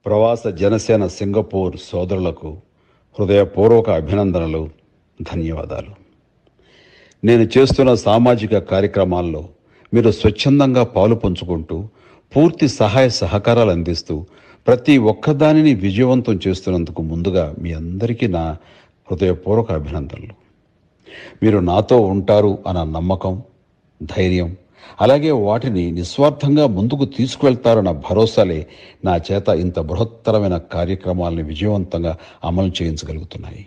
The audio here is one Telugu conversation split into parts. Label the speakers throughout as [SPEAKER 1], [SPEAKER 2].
[SPEAKER 1] ప్రవాస జనసేన సింగపూర్ సోదరులకు హృదయపూర్వక అభినందనలు ధన్యవాదాలు నేను చేస్తున్న సామాజిక కార్యక్రమాల్లో మీరు స్వచ్ఛందంగా పాలు పంచుకుంటూ పూర్తి సహాయ సహకారాలు అందిస్తూ ప్రతి ఒక్కదానిని విజయవంతం చేస్తున్నందుకు ముందుగా మీ అందరికీ నా హృదయపూర్వక అభినందనలు మీరు నాతో ఉంటారు అన్న నమ్మకం ధైర్యం అలాగే వాటిని నిస్వార్థంగా ముందుకు తీసుకువెళ్తారన్న భరోసాలే నా చేత ఇంత బృహత్తరమైన కార్యక్రమాలను విజయవంతంగా అమలు చేయించగలుగుతున్నాయి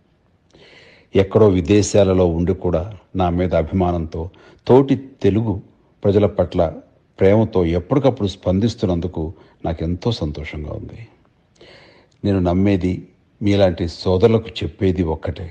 [SPEAKER 1] ఎక్కడో విదేశాలలో ఉండి కూడా నా మీద అభిమానంతో తోటి తెలుగు ప్రజల పట్ల ప్రేమతో ఎప్పటికప్పుడు స్పందిస్తున్నందుకు నాకెంతో సంతోషంగా ఉంది నేను నమ్మేది మీలాంటి సోదరులకు చెప్పేది ఒక్కటే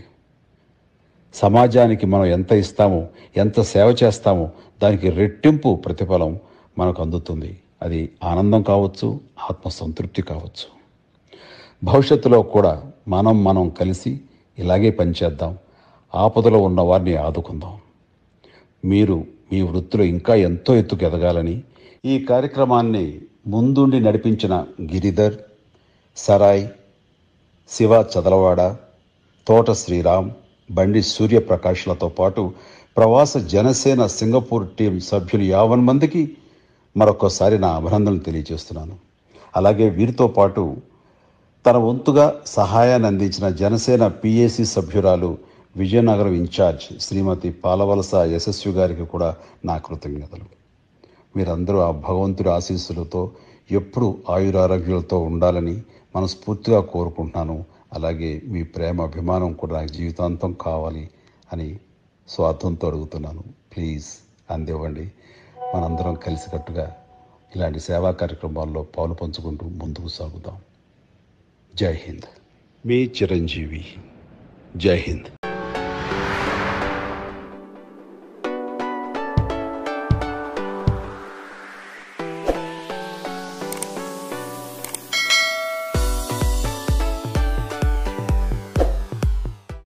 [SPEAKER 1] సమాజానికి మనం ఎంత ఇస్తామో ఎంత సేవ చేస్తామో దానికి రెట్టింపు ప్రతిఫలం మనకు అందుతుంది అది ఆనందం కావచ్చు ఆత్మసంతృప్తి కావచ్చు భవిష్యత్తులో కూడా మనం మనం కలిసి ఇలాగే పనిచేద్దాం ఆపదలో ఉన్న వారిని ఆదుకుందాం మీరు మీ వృత్తిలో ఇంకా ఎంతో ఎత్తుకు ఎదగాలని ఈ కార్యక్రమాన్ని ముందుండి నడిపించిన గిరిధర్ సరాయ్ శివ చదలవాడ తోట శ్రీరామ్ బండి సూర్యప్రకాష్లతో పాటు ప్రవాస జనసేన సింగపూర్ టీం సభ్యులు యావన్ మందికి మరొకసారి నా అభినందనలు తెలియజేస్తున్నాను అలాగే వీరితో పాటు తన వంతుగా సహాయాన్ని అందించిన జనసేన పిఏసి సభ్యురాలు విజయనగరం ఇన్ఛార్జ్ శ్రీమతి పాలవలస యశస్వి గారికి కూడా నా కృతజ్ఞతలు మీరందరూ ఆ భగవంతుడి ఆశీస్సులతో ఎప్పుడు ఆయురారోగ్యాలతో ఉండాలని మనస్ఫూర్తిగా కోరుకుంటున్నాను అలాగే మీ ప్రేమ అభిమానం కూడా నాకు జీవితాంతం కావాలి అని స్వార్థంతో అడుగుతున్నాను ప్లీజ్ అందివ్వండి మనందరం కలిసికట్టుగా ఇలాంటి సేవా కార్యక్రమాల్లో పాలు పంచుకుంటూ ముందుకు సాగుదాం జై హింద్ మీ చిరంజీవి జై హింద్